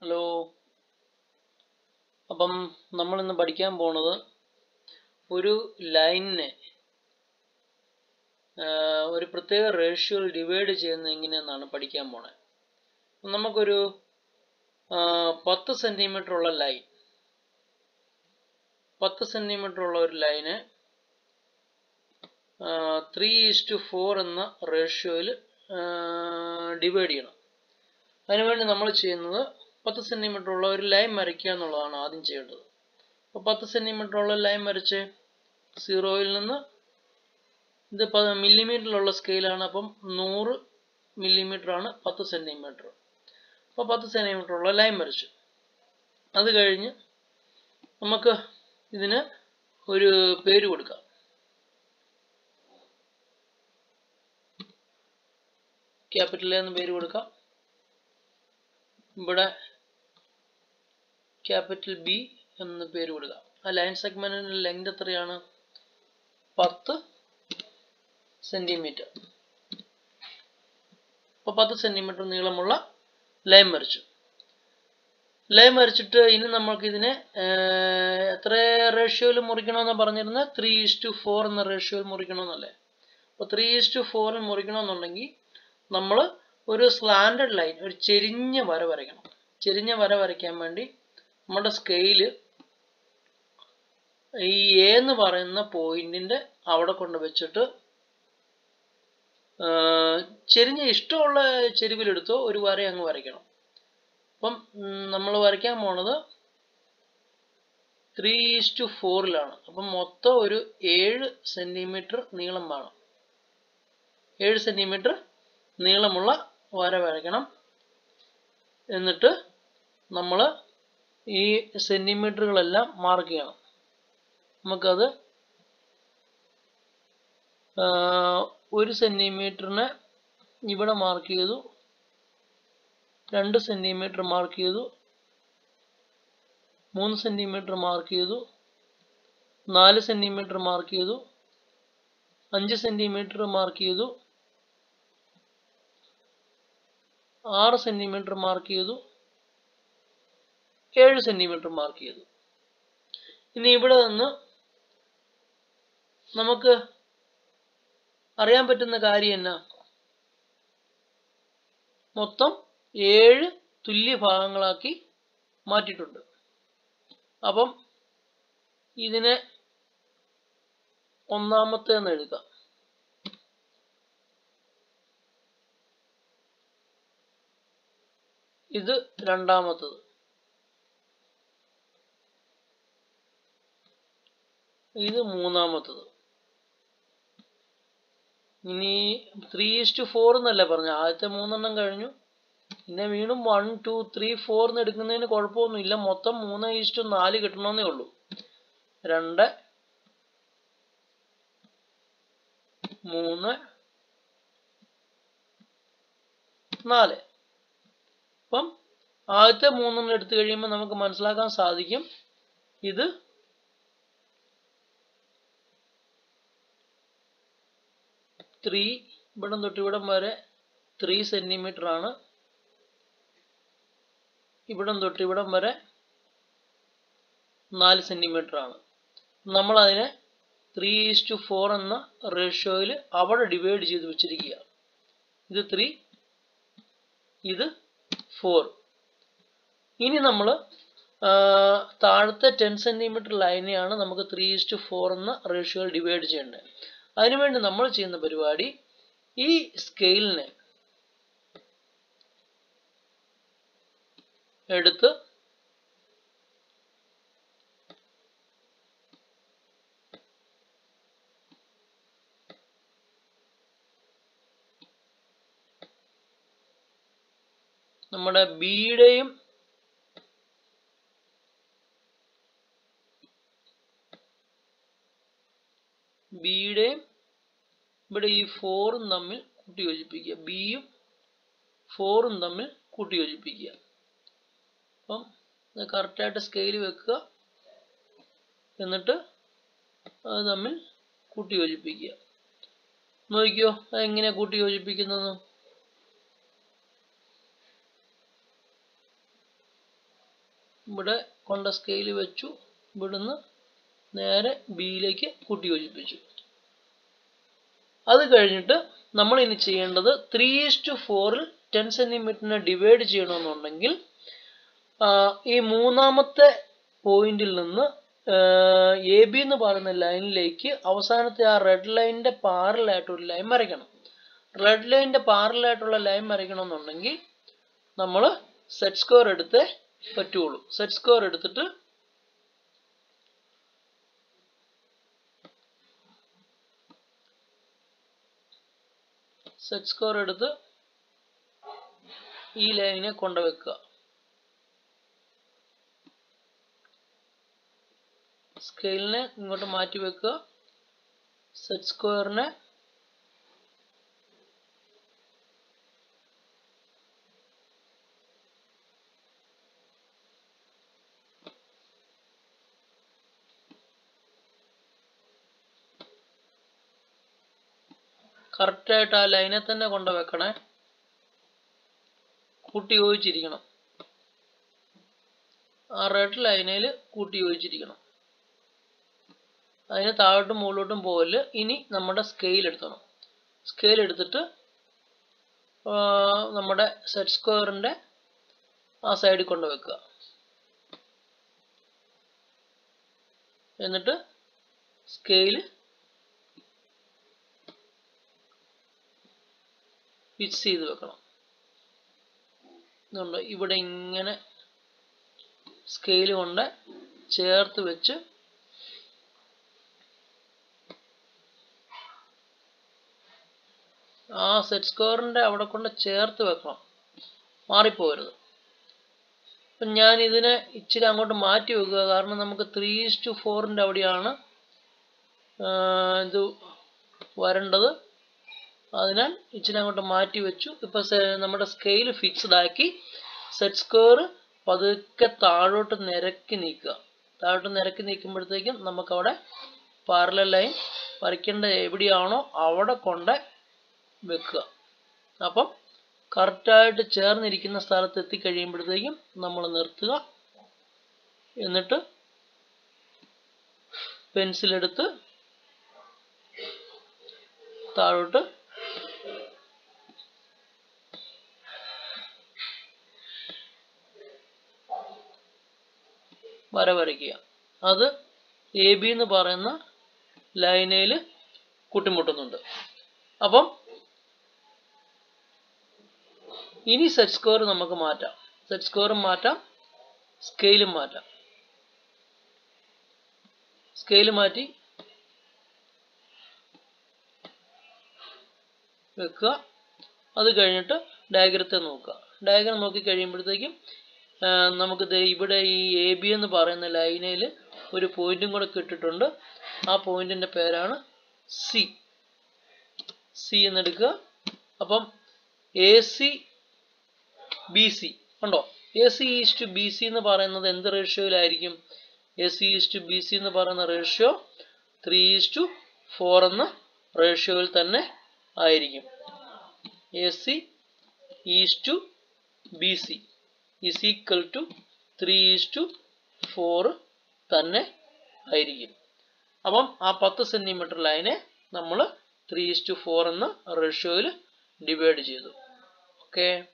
hello അപ്പം നമ്മൾ ഇന്ന് പഠിക്കാൻ പോണത് ഒരു ലൈനിനെ ഒരു പ്രത്യേക റേഷ്യോയിൽ ഡിവൈഡ് ചെയ്യുന്നത് എങ്ങനെയെന്നാണ് പഠിക്കാൻ പോണത് നമുക്കൊരു ആ, പത്ത് സെൻറ്റിമീറ്റർ ഉള്ള ലൈൻ പത്ത് സെൻറ്റിമീറ്റർ ഉള്ള ഒരു ലൈന് ത്രീ ഈസ്റ്റ് ഫോർ എന്ന റേഷ്യോയിൽ ഡിവൈഡ് ചെയ്യണം അതിനുവേണ്ടി നമ്മൾ ചെയ്യുന്നത് പത്ത് സെൻറ്റിമീറ്റർ ഉള്ള ഒരു ലൈൻ വരയ്ക്കുക എന്നുള്ളതാണ് ആദ്യം ചെയ്യേണ്ടത് അപ്പോൾ പത്ത് സെൻറ്റിമീറ്റർ ഉള്ള ലൈൻ വരച്ച് സീറോയിൽ നിന്ന് ഇത് മില്ലിമീറ്ററിലുള്ള സ്കെയിലാണ് അപ്പം നൂറ് മില്ലിമീറ്റർ ആണ് പത്ത് സെൻറ്റിമീറ്റർ അപ്പോൾ പത്ത് സെൻറ്റിമീറ്റർ ഉള്ള ലൈൻ വരച്ചു അത് കഴിഞ്ഞ് നമുക്ക് ഇതിന് ഒരു പേര് കൊടുക്കാം ക്യാപിറ്റൽ എന്ന് പേര് കൊടുക്കാം ഇവിടെ ക്യാപിറ്റൽ ബി എന്ന് പേര് കൊടുക്കാം ആ ലൈൻ സെഗ്മെന്റിന്റെ ലെങ്ത് എത്രയാണ് പത്ത് സെന്റിമീറ്റർ അപ്പോൾ പത്ത് സെന്റിമീറ്റർ നീളമുള്ള ലൈൻ വരച്ചു ലൈൻ വരച്ചിട്ട് ഇനി നമ്മൾക്ക് ഇതിനെ എത്ര റേഷ്യോയിൽ മുറിക്കണമെന്ന് പറഞ്ഞിരുന്നത് ത്രീ ഈസ് ടു ഫോർ എന്ന റേഷ്യോയിൽ മുറിക്കണമെന്നല്ലേ അപ്പോൾ ത്രീ ഈസ് ടു ഫോറിൽ മുറിക്കണമെന്നുണ്ടെങ്കിൽ നമ്മൾ ഒരു സ്ലാൻഡഡ് ലൈൻ ഒരു ചെരിഞ്ഞ വര വരയ്ക്കണം ചെരിഞ്ഞ വര വരയ്ക്കാൻ വേണ്ടി നമ്മുടെ സ്കെയില് ഈ എ എന്ന് പറയുന്ന പോയിന്റിന്റെ അവിടെ കൊണ്ട് വെച്ചിട്ട് ചെരിഞ്ഞ ഇഷ്ടമുള്ള ചെരുവിലെടുത്തോ ഒരു വര അങ്ങ് വരയ്ക്കണം അപ്പം നമ്മൾ വരയ്ക്കാൻ പോണത് ത്രീ ഈസ് ഫോറിലാണ് അപ്പം മൊത്തം ഒരു ഏഴ് സെന്റിമീറ്റർ നീളം വേണം ഏഴ് സെന്റിമീറ്റർ നീളമുള്ള വര വരയ്ക്കണം എന്നിട്ട് നമ്മൾ ഈ സെന്റിമീറ്ററുകളെല്ലാം മാർക്ക് ചെയ്യണം നമുക്കത് ഒരു സെന്റിമീറ്ററിന് ഇവിടെ മാർക്ക് ചെയ്തു രണ്ട് സെന്റിമീറ്റർ മാർക്ക് ചെയ്തു മൂന്ന് സെന്റിമീറ്റർ മാർക്ക് ചെയ്തു നാല് സെന്റിമീറ്റർ മാർക്ക് ചെയ്തു അഞ്ച് സെന്റിമീറ്റർ മാർക്ക് ചെയ്തു ആറ് സെന്റിമീറ്റർ മാർക്ക് ചെയ്തു ഏഴ് സെന്റിമീറ്റർ മാർക്ക് ചെയ്തു ഇനി ഇവിടെ നിന്ന് നമുക്ക് അറിയാൻ പറ്റുന്ന കാര്യം എന്നാ മൊത്തം ഏഴ് തുല്യ ഭാഗങ്ങളാക്കി മാറ്റിയിട്ടുണ്ട് അപ്പം ഇതിനെ ഒന്നാമത്തെ എന്ന് എഴുതാം ഇത് രണ്ടാമത്തത് ഇത് മൂന്നാമത്തത് ഇനി ത്രീ ഈസ്റ്റ് ഫോർ എന്നല്ലേ പറഞ്ഞു ആദ്യത്തെ മൂന്നെണ്ണം കഴിഞ്ഞു പിന്നെ വീണ്ടും വൺ ടു ത്രീ ഫോർ എന്ന് എടുക്കുന്നതിന് കുഴപ്പമൊന്നുമില്ല മൊത്തം മൂന്ന് ഈസ്റ്റ് നാല് കിട്ടണമെന്നേ ഉള്ളൂ രണ്ട് മൂന്ന് നാല് അപ്പം ആദ്യത്തെ മൂന്നെണ്ണം എടുത്തു കഴിയുമ്പോൾ നമുക്ക് മനസ്സിലാക്കാൻ സാധിക്കും ഇത് ത്രീ ഇവിടം തൊട്ട് ഇവിടം വരെ ത്രീ സെന്റിമീറ്റർ ആണ് ഇവിടം തൊട്ട് ഇവിടം വരെ നാല് സെന്റിമീറ്റർ ആണ് നമ്മൾ അതിനെ ത്രീ ഈസ് ഫോർ എന്ന റേഷ്യോയിൽ അവിടെ ഡിവൈഡ് ചെയ്ത് വെച്ചിരിക്കുക ഇത് ത്രീ ഇത് ഫോർ ഇനി നമ്മൾ താഴത്തെ ടെൻ സെന്റിമീറ്റർ ലൈനെയാണ് നമുക്ക് ത്രീ ഈസ്റ്റ് ഫോർ എന്ന റേഷ്യോയിൽ ഡിവൈഡ് ചെയ്യേണ്ടത് അതിനുവേണ്ടി നമ്മൾ ചെയ്യുന്ന പരിപാടി ഈ സ്കെയിലിനെ എടുത്ത് നമ്മുടെ ബിയുടെയും ബിയുടെയും ഇവിടെ ഈ ഫോറും തമ്മിൽ കൂട്ടി യോജിപ്പിക്കുക ബിയും ഫോറും തമ്മിൽ കൂട്ടി യോജിപ്പിക്കുക അപ്പം ഇത് കറക്റ്റായിട്ട് സ്കെയിൽ വെക്കുക എന്നിട്ട് അത് തമ്മിൽ കൂട്ടി യോജിപ്പിക്കുക നോക്കിയോ അതെങ്ങനെയാ കൂട്ടി യോജിപ്പിക്കുന്നത് ഇവിടെ കൊണ്ട സ്കെയിൽ വെച്ചു ഇവിടുന്ന് നേരെ ബിയിലേക്ക് കൂട്ടി യോജിപ്പിച്ചു അത് കഴിഞ്ഞിട്ട് നമ്മൾ ഇനി ചെയ്യേണ്ടത് ത്രീ ഈസ്റ്റ് ഫോറിൽ ടെൻ സെന്റിമീറ്ററിനെ ഡിവൈഡ് ചെയ്യണമെന്നുണ്ടെങ്കിൽ ആ, ഈ മൂന്നാമത്തെ പോയിന്റിൽ നിന്ന് എ ബി എന്ന് പറയുന്ന ലൈനിലേക്ക് അവസാനത്തെ ആ റെഡ് ലൈനിന്റെ പാരലായിട്ട് ഒരു ലൈൻ വരയ്ക്കണം റെഡ് ലൈനിന്റെ പാരലായിട്ടുള്ള ലൈൻ വരയ്ക്കണമെന്നുണ്ടെങ്കിൽ നമ്മൾ സെറ്റ് സ്ക്വയർ എടുത്തേ പറ്റുള്ളൂ സെറ്റ് സ്ക്വയർ എടുത്തിട്ട് സെറ്റ് സ്ക്വയർ എടുത്ത് ഈ ലൈനെ കൊണ്ടുവെക്കുക സ്കെയിലിനെ ഇങ്ങോട്ട് മാറ്റി വെക്കുക സെറ്റ് സ്ക്വയറിനെ കറക്റ്റായിട്ട് ആ ലൈനെ തന്നെ കൊണ്ട് വെക്കണേ കൂട്ടി യോജിച്ചിരിക്കണം ആ റെഡ് ലൈനിൽ കൂട്ടി യോജിച്ചിരിക്കണം അതിന് താഴോട്ടും മുകളിലോട്ടും പോകല് ഇനി നമ്മുടെ സ്കെയിൽ എടുക്കണം സ്കെയിൽ എടുത്തിട്ട് ആ, നമ്മുടെ സെറ്റ് സ്ക്വയറിന്റെ ആ സൈഡിൽ കൊണ്ട് വെക്കുക എന്നിട്ട് സ്കെയിൽ ഫിക്സ് ചെയ്ത് വെക്കണം ഇതുണ്ട് ഇവിടെ ഇങ്ങനെ സ്കെയിൽ കൊണ്ട് ചേർത്ത് വെച്ച് ആ സെറ്റ് സ്ക്വയറിന്റെ അവിടെ കൊണ്ട് ചേർത്ത് വെക്കണം മാറിപ്പോകരുത് അപ്പം ഞാൻ ഇതിനെ ഇച്ചിരി അങ്ങോട്ട് മാറ്റി വെക്കുക കാരണം നമുക്ക് ത്രീ ടു ഫോറിൻ്റെ അവിടെയാണ് ആ, ഇത് വരേണ്ടത് അതിനാൽ ഇച്ചിരി അങ്ങോട്ട് മാറ്റി വെച്ചു ഇപ്പൊ സെ- നമ്മുടെ സ്കെയിൽ ഫിക്സ്ഡ് ആക്കി സെറ്റ് സ്ക്വയർ പതുക്കെ താഴോട്ട് നിരക്കി നീക്കുക താഴോട്ട് നിരക്കി നീക്കുമ്പോഴത്തേക്കും നമുക്ക് അവിടെ പാരലൽ ലൈൻ വരയ്ക്കേണ്ട എവിടെയാണോ അവിടെ കൊണ്ട് വെക്കുക അപ്പം കറക്റ്റായിട്ട് ചേർന്നിരിക്കുന്ന സ്ഥലത്ത് എത്തിക്കഴിയുമ്പോഴത്തേക്കും നമ്മൾ നിർത്തുക എന്നിട്ട് പെൻസിലെടുത്ത് താഴോട്ട് വര വരയ്ക്കുക അത് എ ബി എന്ന് പറയുന്ന ലൈനയിൽ കൂട്ടിമുട്ടുന്നുണ്ട് അപ്പം ഇനി സെറ്റ് സ്കോർ നമുക്ക് മാറ്റാം സെറ്റ് സ്കോറും മാറ്റാം സ്കെയിലും മാറ്റാം സ്കെയിൽ മാറ്റി വെക്കുക അത് കഴിഞ്ഞിട്ട് ഡയഗ്രത്തെ നോക്കുക ഡയഗ്രം നോക്കി കഴിയുമ്പോഴത്തേക്കും ആ, നമുക്ക് ദേ ഇവിടെ ഈ എ ബി എന്ന് പറയുന്ന ലൈനയിൽ ഒരു പോയിന്റും കൂടെ കിട്ടിയിട്ടുണ്ട് ആ പോയിന്റിന്റെ പേരാണ് സി സി എന്നെടുക്കുക അപ്പം എ സി ബി സി ഉണ്ടോ A C is to B C എന്ന് പറയുന്നത് എന്ത് റേഷ്യോയിലായിരിക്കും A C is to B C എന്ന് പറയുന്ന ratio three is to four എന്ന റേഷ്യോയിൽ തന്നെ ആയിരിക്കും A C is to B C is equal to three is to four തന്നെ ആയിരിക്കും അപ്പം ആ പത്ത് സെന്റിമീറ്റർ ലൈനെ നമ്മൾ ത്രീ ഈസ് ടു ഫോർ എന്ന റേഷ്യോയിൽ ഡിവൈഡ് ചെയ്തു ഓക്കെ